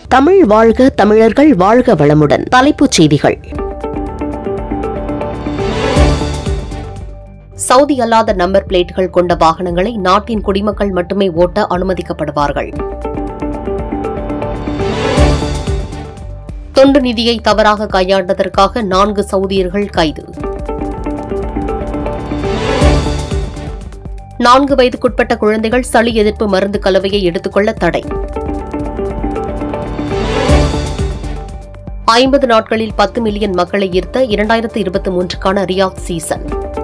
தமிழ் வாழ்க தமிழர்கள் வாழ்க வளமுடன் தலைப்புச் செய்திகள் சவுதி அல்லாத நம்பர் பிளேட்டுகள் கொண்ட வாகனங்களை நாட்டின் குடிமக்கள் மட்டுமே ஓட்ட அனுமதிக்கப்படுவார்கள் தொண்டு நிதியை தவறாக கையாண்டதற்காக நான்கு சவுதியர்கள் கைது நான்கு வயதுக்குட்பட்ட குழந்தைகள் சளி எதிர்ப்பு மருந்து கலவையை எடுத்துக்கொள்ள தடை ஐம்பது நாட்களில் பத்து மில்லியன் மக்களை ஈர்த்த இரண்டாயிரத்து இருபத்தி மூன்றுக்கான ரியாத் சீசன்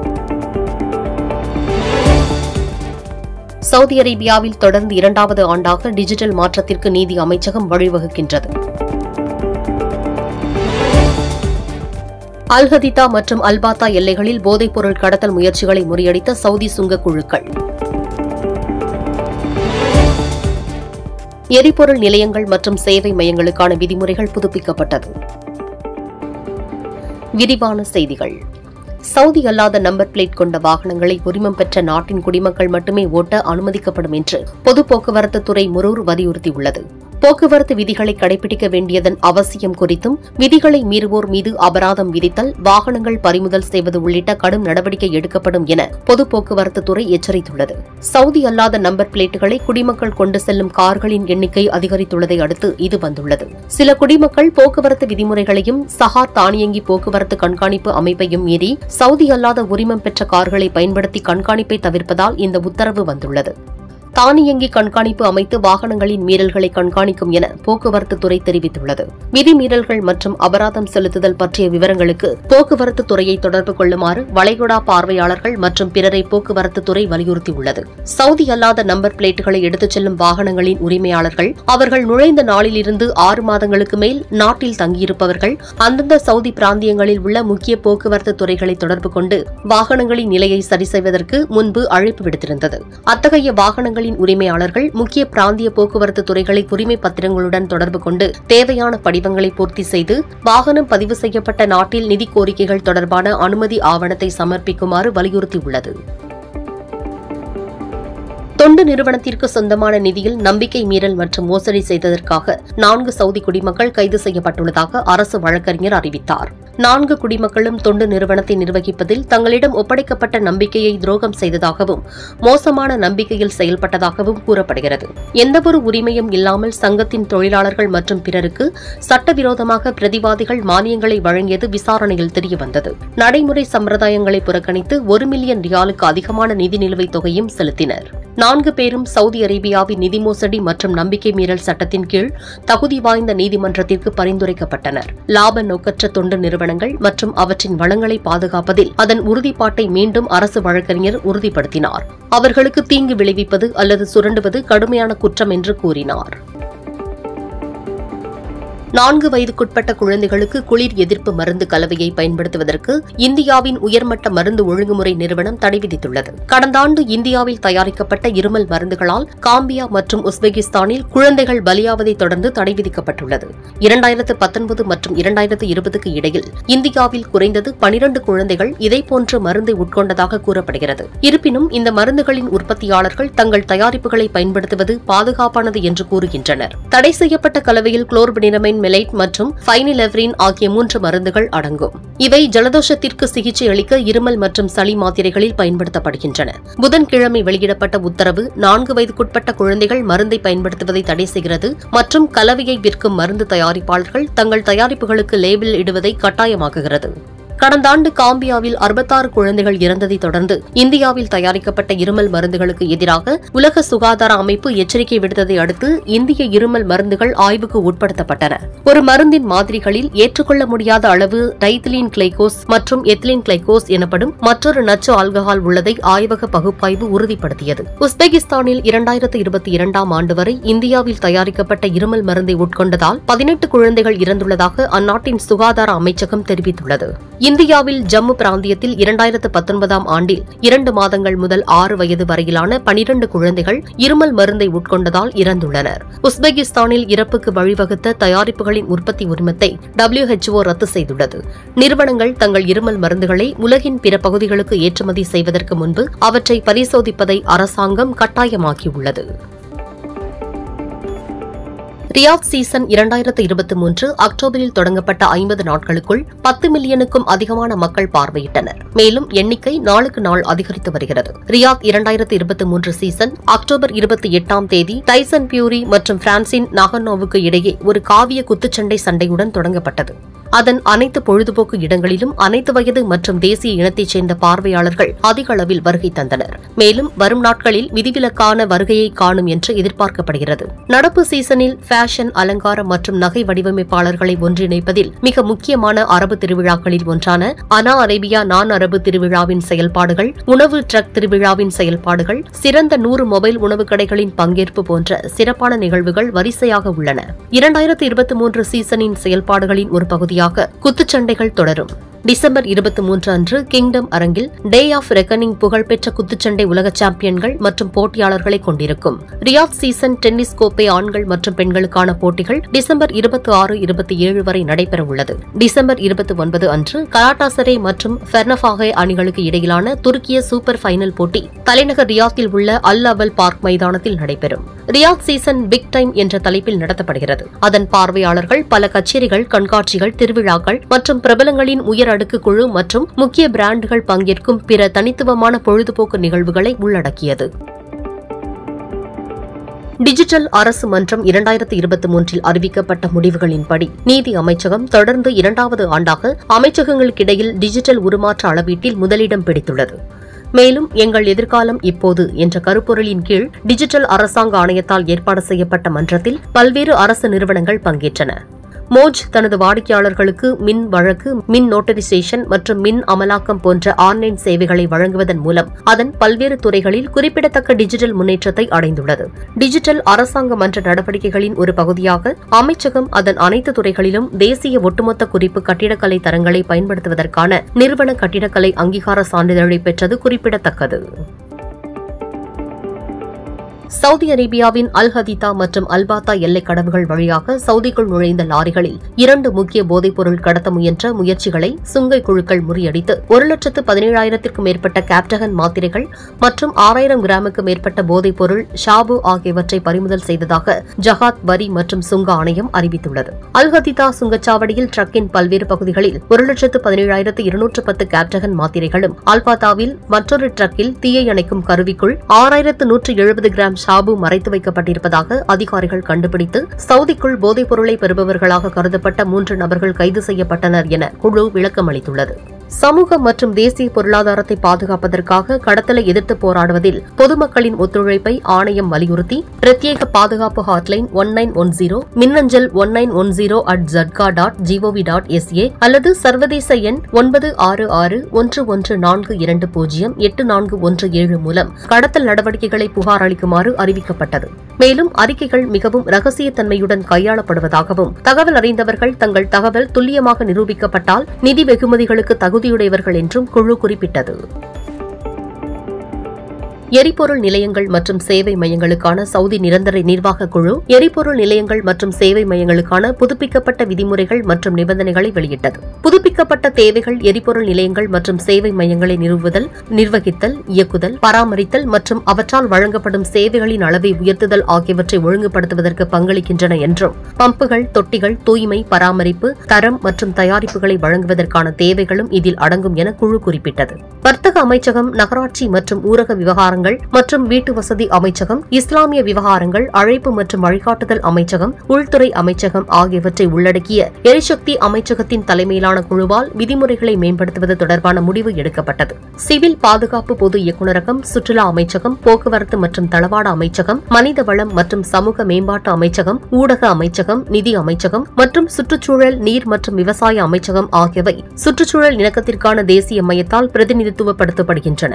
சவுதி அரேபியாவில் தொடர்ந்து இரண்டாவது ஆண்டாக டிஜிட்டல் மாற்றத்திற்கு நீதி அமைச்சகம் வழிவகுக்கின்றது அல்ஹதிதா மற்றும் அல்பாத்தா எல்லைகளில் போதைப்பொருள் கடத்தல் முயற்சிகளை முறியடித்த சவுதி சுங்க குழுக்கள் எரிபொருள் நிலையங்கள் மற்றும் சேவை மையங்களுக்கான விதிமுறைகள் புதுப்பிக்கப்பட்டது விரிவான செய்திகள் சவுதி அல்லாத நம்பர் பிளேட் கொண்ட வாகனங்களை உரிமம் பெற்ற நாட்டின் குடிமக்கள் மட்டுமே ஓட்ட அனுமதிக்கப்படும் என்று பொது போக்குவரத்து துறை முரூர் வலியுறுத்தியுள்ளது போக்குவரத்து விதிகளை கடைபிடிக்க வேண்டியதன் அவசியம் குறித்தும் விதிகளை மீறுவோர் மீது அபராதம் விதித்தல் வாகனங்கள் பறிமுதல் செய்வது உள்ளிட்ட கடும் நடவடிக்கை எடுக்கப்படும் என பொது போக்குவரத்து துறை எச்சரித்துள்ளது சவுதி அல்லாத நம்பர் பிளேட்டுகளை குடிமக்கள் கொண்டு செல்லும் கார்களின் எண்ணிக்கை அதிகரித்துள்ளதை அடுத்து இது வந்துள்ளது சில குடிமக்கள் போக்குவரத்து விதிமுறைகளையும் சஹார் தானியங்கி போக்குவரத்து கண்காணிப்பு அமைப்பையும் மீறி சவுதி அல்லாத உரிமம் பெற்ற கார்களை பயன்படுத்தி கண்காணிப்பை தவிர்ப்பதால் இந்த உத்தரவு வந்துள்ளது தானியங்கி கண்காணிப்பு அமைத்து வாகனங்களின் மீறல்களை கண்காணிக்கும் என போக்குவரத்து துறை தெரிவித்துள்ளது விதிமீறல்கள் மற்றும் அபராதம் செலுத்துதல் பற்றிய விவரங்களுக்கு போக்குவரத்து துறையை தொடர்பு கொள்ளுமாறு வளைகுடா பார்வையாளர்கள் மற்றும் பிறரை போக்குவரத்து துறை வலியுறுத்தியுள்ளது சவுதி அல்லாத நம்பர் பிளேட்டுகளை எடுத்துச் செல்லும் வாகனங்களின் உரிமையாளர்கள் அவர்கள் நுழைந்த நாளிலிருந்து ஆறு மாதங்களுக்கு மேல் நாட்டில் தங்கியிருப்பவர்கள் அந்தந்த சவுதி பிராந்தியங்களில் உள்ள முக்கிய போக்குவரத்து துறைகளை தொடர்பு கொண்டு வாகனங்களின் நிலையை சரி செய்வதற்கு முன்பு அழைப்பு விடுத்திருந்தது அத்தகைய வாகனங்களின் உரிமையாளர்கள் முக்கிய பிராந்திய போக்குவரத்து துறைகளை உரிமை பத்திரங்களுடன் தொடர்பு கொண்டு தேவையான படிவங்களை பூர்த்தி செய்து வாகனம் பதிவு செய்யப்பட்ட நாட்டில் நிதி கோரிக்கைகள் தொடர்பான அனுமதி ஆவணத்தை சமர்ப்பிக்குமாறு வலியுறுத்தியுள்ளது தொண்டு நிறுவனத்திற்கு சொந்தமான நிதியில் நம்பிக்கை மீறல் மற்றும் மோசடி செய்ததற்காக நான்கு சவுதி குடிமக்கள் கைது செய்யப்பட்டுள்ளதாக அரசு வழக்கறிஞர் அறிவித்தார் நான்கு குடிமக்களும் தொண்டு நிறுவனத்தை நிர்வகிப்பதில் தங்களிடம் ஒப்படைக்கப்பட்ட நம்பிக்கையை துரோகம் செய்ததாகவும் மோசமான நம்பிக்கையில் செயல்பட்டதாகவும் கூறப்படுகிறது எந்தவொரு உரிமையும் இல்லாமல் சங்கத்தின் தொழிலாளர்கள் மற்றும் பிறருக்கு சட்டவிரோதமாக பிரதிவாதிகள் மானியங்களை வழங்கியது விசாரணையில் தெரியவந்தது நடைமுறை சம்பிரதாயங்களை புறக்கணித்து ஒரு மில்லியன் ரியாலுக்கு அதிகமான நிதி நிலுவைத் தொகையும் செலுத்தினர் நான்கு பேரும் சவுதி அரேபியாவின் நிதி மோசடி மற்றும் நம்பிக்கை மீறல் சட்டத்தின் கீழ் தகுதி வாய்ந்த நீதிமன்றத்திற்கு பரிந்துரைக்கப்பட்டனர் லாப நோக்கற்ற தொண்டு நிறுவனங்கள் மற்றும் அவற்றின் வளங்களை பாதுகாப்பதில் அதன் உறுதிப்பாட்டை மீண்டும் அரசு வழக்கறிஞர் உறுதிப்படுத்தினார் அவர்களுக்கு தீங்கு விளைவிப்பது அல்லது சுரண்டுவது கடுமையான குற்றம் என்று கூறினார் நான்கு வயதுக்குட்பட்ட குழந்தைகளுக்கு குளிர் எதிர்ப்பு மருந்து கலவையை பயன்படுத்துவதற்கு இந்தியாவின் உயர்மட்ட மருந்து ஒழுங்குமுறை நிறுவனம் தடை விதித்துள்ளது கடந்த ஆண்டு இந்தியாவில் தயாரிக்கப்பட்ட இருமல் மருந்துகளால் காம்பியா மற்றும் உஸ்பெகிஸ்தானில் குழந்தைகள் பலியாவதை தொடர்ந்து தடை விதிக்கப்பட்டுள்ளது இரண்டாயிரத்து பத்தொன்பது மற்றும் இரண்டாயிரத்து இருபதுக்கு இடையில் இந்தியாவில் குறைந்தது பனிரண்டு குழந்தைகள் இதேபோன்ற மருந்தை உட்கொண்டதாக கூறப்படுகிறது இருப்பினும் இந்த மருந்துகளின் உற்பத்தியாளர்கள் தங்கள் தயாரிப்புகளை பயன்படுத்துவது பாதுகாப்பானது என்று கூறுகின்றனர் தடை செய்யப்பட்ட கலவையில் குளோர்பினிரமைன் மெலைட் மற்றும் ஃபைனிலெவ்ரின் ஆகிய மூன்று மருந்துகள் அடங்கும் இவை ஜலதோஷத்திற்கு சிகிச்சை அளிக்க இருமல் மற்றும் சளி மாத்திரைகளில் பயன்படுத்தப்படுகின்றன புதன்கிழமை வெளியிடப்பட்ட உத்தரவு நான்கு வயதுக்குட்பட்ட குழந்தைகள் மருந்தை பயன்படுத்துவதை தடை செய்கிறது மற்றும் கலவையை விற்கும் மருந்து தயாரிப்பாளர்கள் தங்கள் தயாரிப்புகளுக்கு லேபிள் இடுவதை கட்டாயமாக்குகிறது கடந்த ஆண்டு காம்பியாவில் அறுபத்தாறு குழந்தைகள் இறந்ததை தொடர்ந்து இந்தியாவில் தயாரிக்கப்பட்ட இருமல் மருந்துகளுக்கு எதிராக உலக சுகாதார அமைப்பு எச்சரிக்கை விடுத்ததை அடுத்து இந்திய இருமல் மருந்துகள் ஆய்வுக்கு உட்படுத்தப்பட்டன ஒரு மருந்தின் மாதிரிகளில் ஏற்றுக்கொள்ள முடியாத அளவு டைத்திலின் கிளைகோஸ் மற்றும் எத்திலின் கிளைகோஸ் எனப்படும் மற்றொரு நச்சு ஆல்கஹால் உள்ளதை ஆய்வக பகுப்பாய்வு உறுதிப்படுத்தியது உஸ்பெகிஸ்தானில் இரண்டாயிரத்து இருபத்தி இரண்டாம் ஆண்டு வரை இந்தியாவில் தயாரிக்கப்பட்ட இருமல் மருந்தை உட்கொண்டதால் பதினெட்டு குழந்தைகள் இறந்துள்ளதாக அந்நாட்டின் சுகாதார அமைச்சகம் தெரிவித்துள்ளது இந்தியாவில் ஜம்மு பிராந்தியத்தில் இரண்டாயிரத்து பத்தொன்பதாம் ஆண்டில் இரண்டு மாதங்கள் முதல் ஆறு வயது வரையிலான பனிரண்டு குழந்தைகள் இருமல் மருந்தை உட்கொண்டதால் இறந்துள்ளனர் உஸ்பெகிஸ்தானில் இறப்புக்கு வழிவகுத்த தயாரிப்புகளின் உற்பத்தி உரிமத்தை WHO ரத்து செய்துள்ளது நிறுவனங்கள் தங்கள் இருமல் மருந்துகளை உலகின் பிற பகுதிகளுக்கு ஏற்றுமதி செய்வதற்கு முன்பு அவற்றை பரிசோதிப்பதை அரசாங்கம் கட்டாயமாக்கியுள்ளது ரியாத் சீசன் இரண்டாயிரத்து இருபத்தி மூன்று அக்டோபரில் தொடங்கப்பட்ட ஐம்பது நாட்களுக்குள் பத்து மில்லியனுக்கும் அதிகமான மக்கள் பார்வையிட்டனர் மேலும் எண்ணிக்கை நாளுக்கு நாள் அதிகரித்து வருகிறது ரியாத் இரண்டாயிரத்து இருபத்தி மூன்று சீசன் அக்டோபர் இருபத்தி எட்டாம் தேதி டைசன் பியூரி மற்றும் பிரான்சின் நகர்னோவுக்கு இடையே ஒரு காவிய குத்துச்சண்டை சண்டையுடன் தொடங்கப்பட்டது அதன் அனைத்து பொழுதுபோக்கு இடங்களிலும் அனைத்து வயது மற்றும் தேசிய இனத்தைச் சேர்ந்த பார்வையாளர்கள் அதிக அளவில் வருகை தந்தனர் மேலும் வரும் நாட்களில் விதிவிலக்கான வருகையை காணும் என்று எதிர்பார்க்கப்படுகிறது நடப்பு சீசனில் ஃபேஷன் அலங்காரம் மற்றும் நகை வடிவமைப்பாளர்களை ஒன்றிணைப்பதில் மிக முக்கியமான அரபு திருவிழாக்களில் ஒன்றான அனா அரேபியா நான் அரபு திருவிழாவின் செயல்பாடுகள் உணவு ட்ரக் திருவிழாவின் செயல்பாடுகள் சிறந்த நூறு மொபைல் உணவு கடைகளின் பங்கேற்பு போன்ற சிறப்பான நிகழ்வுகள் வரிசையாக உள்ளன இரண்டாயிரத்து இருபத்தி மூன்று சீசனின் செயல்பாடுகளின் ஒரு பகுதியாக குத்துச்சண்டைகள் தொடரும் டிசம்பர் இருபத்தி மூன்று அன்று கிங்டம் அரங்கில் டே ஆஃப் ரெக்கனிங் புகழ்பெற்ற குத்துச்சண்டை உலக சாம்பியன்கள் மற்றும் போட்டியாளர்களை கொண்டிருக்கும் ரியாத் சீசன் டென்னிஸ் கோப்பை ஆண்கள் மற்றும் பெண்களுக்கான போட்டிகள் டிசம்பர் இருபத்தி ஆறு இருபத்தி ஏழு வரை நடைபெற உள்ளது டிசம்பர் இருபத்தி ஒன்பது அன்று கலாட்டாசரே மற்றும் ஃபெர்னஃபாகே அணிகளுக்கு இடையிலான துருக்கிய சூப்பர் ஃபைனல் போட்டி தலைநகர் ரியாத்தில் உள்ள அல் அவல் பார்க் மைதானத்தில் நடைபெறும் ரியாத் சீசன் பிக் டைம் என்ற தலைப்பில் நடத்தப்படுகிறது அதன் பார்வையாளர்கள் பல கச்சேரிகள் கண்காட்சிகள் திருவிழாக்கள் மற்றும் பிரபலங்களின் உயர் அடுக்கு குழு மற்றும் முக்கிய பிராண்டுகள் பங்கேற்கும் பிற தனித்துவமான பொழுதுபோக்கு நிகழ்வுகளை உள்ளடக்கியது டிஜிட்டல் அரசு மன்றம் இரண்டாயிரத்தி இருபத்தி மூன்றில் அறிவிக்கப்பட்ட முடிவுகளின்படி நீதி அமைச்சகம் தொடர்ந்து இரண்டாவது ஆண்டாக அமைச்சகங்களுக்கிடையில் டிஜிட்டல் உருமாற்ற அளவீட்டில் முதலிடம் பிடித்துள்ளது மேலும் எங்கள் எதிர்காலம் இப்போது என்ற கருப்பொருளின் கீழ் டிஜிட்டல் அரசாங்க ஆணையத்தால் ஏற்பாடு செய்யப்பட்ட மன்றத்தில் பல்வேறு அரசு நிறுவனங்கள் பங்கேற்றன மோஜ் தனது வாடிக்கையாளர்களுக்கு மின் வழக்கு மின் நோட்டரைசேஷன் மற்றும் மின் அமலாக்கம் போன்ற ஆன்லைன் சேவைகளை வழங்குவதன் மூலம் அதன் பல்வேறு துறைகளில் குறிப்பிடத்தக்க டிஜிட்டல் முன்னேற்றத்தை அடைந்துள்ளது டிஜிட்டல் அரசாங்க மன்ற நடவடிக்கைகளின் ஒரு பகுதியாக அமைச்சகம் அதன் அனைத்து துறைகளிலும் தேசிய ஒட்டுமொத்த குறிப்பு கட்டிடக்கலை தரங்களை பயன்படுத்துவதற்கான நிறுவன கட்டிடக்கலை அங்கீகார சான்றிதழை பெற்றது குறிப்பிடத்தக்கது சவுதி அரேபியாவின் அல் ஹதிதா மற்றும் அல்பாத்தா எல்லைக் கடவுகள் வழியாக சவுதிக்குள் நுழைந்த லாரிகளில் இரண்டு முக்கிய போதைப்பொருள் கடத்த முயன்ற முயற்சிகளை சுங்கை குழுக்கள் முறியடித்து ஒரு லட்சத்து பதினேழாயிரத்திற்கும் மேற்பட்ட கேப்டகன் மாத்திரைகள் மற்றும் ஆறாயிரம் கிராமுக்கு மேற்பட்ட போதைப்பொருள் ஷாபு ஆகியவற்றை பறிமுதல் செய்ததாக ஜகாத் வரி மற்றும் சுங்க ஆணையம் அறிவித்துள்ளது அல் ஹதிதா சுங்கச்சாவடியில் ட்ரக்கின் பல்வேறு பகுதிகளில் ஒரு லட்சத்து பதினேழாயிரத்து இருநூற்று பத்து கேப்டகன் மாத்திரைகளும் அல்பாத்தாவில் மற்றொரு ட்ரக்கில் தீயை அணைக்கும் கருவிக்குள் ஆறாயிரத்து நூற்று எழுபது கிராம் ஷாபு மறைத்து வைக்கப்பட்டிருப்பதாக அதிகாரிகள் கண்டுபிடித்து சவுதிக்குள் போதைப் பொருளை பெறுபவர்களாக கருதப்பட்ட மூன்று நபர்கள் கைது செய்யப்பட்டனர் என குழு விளக்கம் அளித்துள்ளது சமூக மற்றும் தேசிய பொருளாதாரத்தை பாதுகாப்பதற்காக கடத்தலை எதிர்த்து போராடுவதில் பொதுமக்களின் ஒத்துழைப்பை ஆணையம் வலியுறுத்தி பிரத்யேக பாதுகாப்பு hotline one nine one zero மின்னஞ்சல் one nine one zero at ஜட்கா டாட் ஜிஓவி டாட் எஸ்ஏ அல்லது சர்வதேச எண் ஒன்பது ஆறு ஆறு ஒன்று ஒன்று நான்கு இரண்டு பூஜ்ஜியம் எட்டு நான்கு ஒன்று ஏழு மூலம் கடத்தல் நடவடிக்கைகளை புகார் அளிக்குமாறு அறிவிக்கப்பட்டது மேலும் அறிக்கைகள் மிகவும் ரகசியத்தன்மையுடன் கையாளப்படுவதாகவும் தகவல் அறிந்தவர்கள் தங்கள் தகவல் துல்லியமாக நிரூபிக்கப்பட்டால் நிதி வெகுமதிகளுக்கு தகுதியுடையவர்கள் என்றும் குழு குறிப்பிட்டது எரிபொருள் நிலையங்கள் மற்றும் சேவை மையங்களுக்கான சவுதி நிரந்தர நிர்வாக குழு எரிபொருள் நிலையங்கள் மற்றும் சேவை மையங்களுக்கான புதுப்பிக்கப்பட்ட விதிமுறைகள் மற்றும் நிபந்தனைகளை வெளியிட்டது புதுப்பிக்கப்பட்ட தேவைகள் எரிபொருள் நிலையங்கள் மற்றும் சேவை மையங்களை நிறுவுதல் நிர்வகித்தல் இயக்குதல் பராமரித்தல் மற்றும் அவற்றால் வழங்கப்படும் சேவைகளின் அளவை உயர்த்துதல் ஆகியவற்றை ஒழுங்குபடுத்துவதற்கு பங்களிக்கின்றன என்றும் பம்புகள் தொட்டிகள் தூய்மை பராமரிப்பு தரம் மற்றும் தயாரிப்புகளை வழங்குவதற்கான தேவைகளும் இதில் அடங்கும் என குழு குறிப்பிட்டது வர்த்தக அமைச்சகம் நகராட்சி மற்றும் ஊரக விவகாரங்கள் மற்றும் வீட்டு வசதி அமைச்சகம் இஸ்லாமிய விவகாரங்கள் அழைப்பு மற்றும் வழிகாட்டுதல் அமைச்சகம் உள்துறை அமைச்சகம் ஆகியவற்றை உள்ளடக்கிய எரிசக்தி அமைச்சகத்தின் தலைமையிலான குழுவால் விதிமுறைகளை மேம்படுத்துவது தொடர்பான முடிவு எடுக்கப்பட்டது சிவில் பாதுகாப்பு பொது இயக்குநரகம் சுற்றுலா அமைச்சகம் போக்குவரத்து மற்றும் தளவாட அமைச்சகம் மனித வளம் மற்றும் சமூக மேம்பாட்டு அமைச்சகம் ஊடக அமைச்சகம் நிதி அமைச்சகம் மற்றும் சுற்றுச்சூழல் நீர் மற்றும் விவசாய அமைச்சகம் ஆகியவை சுற்றுச்சூழல் இணக்கத்திற்கான தேசிய மையத்தால் பிரதிநிதித்துவப்படுத்தப்படுகின்றன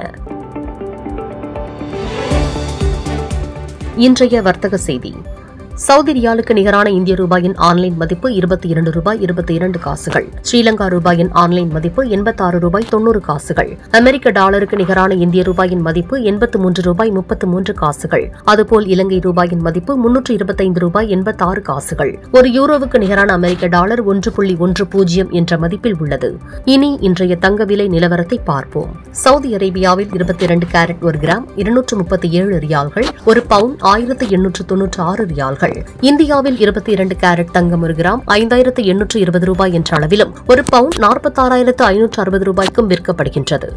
இன்றைய வர்த்தக செய்தி சவுதி ரியாலுக்கு நிகரான இந்திய ரூபாயின் ஆன்லைன் மதிப்பு இருபத்தி இரண்டு ரூபாய் இருபத்தி இரண்டு காசுகள் ஸ்ரீலங்கா ரூபாயின் ஆன்லைன் மதிப்பு எண்பத்தாறு ரூபாய் தொன்னூறு காசுகள் அமெரிக்க டாலருக்கு நிகரான இந்திய ரூபாயின் மதிப்பு எண்பத்து மூன்று ரூபாய் முப்பத்து மூன்று காசுகள் அதுபோல் இலங்கை ரூபாயின் மதிப்பு முன்னூற்று இருபத்தைந்து ரூபாய் எண்பத்தாறு காசுகள் ஒரு யூரோவுக்கு நிகரான அமெரிக்க டாலர் ஒன்று புள்ளி ஒன்று பூஜ்ஜியம் என்ற மதிப்பில் உள்ளது இனி இன்றைய தங்க விலை நிலவரத்தை பார்ப்போம் சவுதி அரேபியாவில் இருபத்தி இரண்டு கேரட் ஒரு கிராம் இருநூற்று முப்பத்தி ஏழு ரியால்கள் ஒரு பவுன் ஆயிரத்து எண்ணூற்று தொன்னூற்று ஆறு ரியால்கள் செய்திகள் இந்தியாவில் இருபத்தி இரண்டு கேரட் தங்கம் ஒரு கிராம் ஐந்தாயிரத்து எண்ணூற்று இருபது ரூபாய் என்ற அளவிலும் ஒரு பவுன் நாற்பத்தாறாயிரத்து ஐநூற்று அறுபது ரூபாய்க்கும் விற்கப்படுகின்றது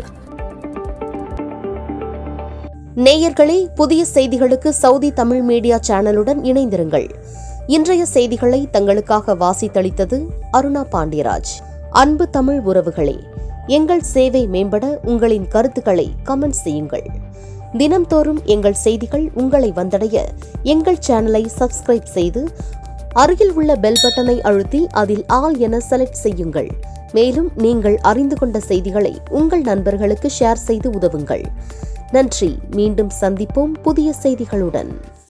நேயர்களே புதிய செய்திகளுக்கு சவுதி தமிழ் மீடியா சேனலுடன் இணைந்திருங்கள் இன்றைய செய்திகளை தங்களுக்காக வாசித்தளித்தது அருணா பாண்டியராஜ் அன்பு தமிழ் உறவுகளே எங்கள் சேவை மேம்பட உங்களின் கருத்துக்களை கமெண்ட் செய்யுங்கள் தினம்தோறும் எங்கள் செய்திகள் உங்களை வந்தடைய எங்கள் சேனலை சப்ஸ்கிரைப் செய்து அருகில் உள்ள பெல் பட்டனை அழுத்தி அதில் ஆல் என செலக்ட் செய்யுங்கள் மேலும் நீங்கள் அறிந்து கொண்ட செய்திகளை உங்கள் நண்பர்களுக்கு ஷேர் செய்து உதவுங்கள் நன்றி மீண்டும் சந்திப்போம் புதிய செய்திகளுடன்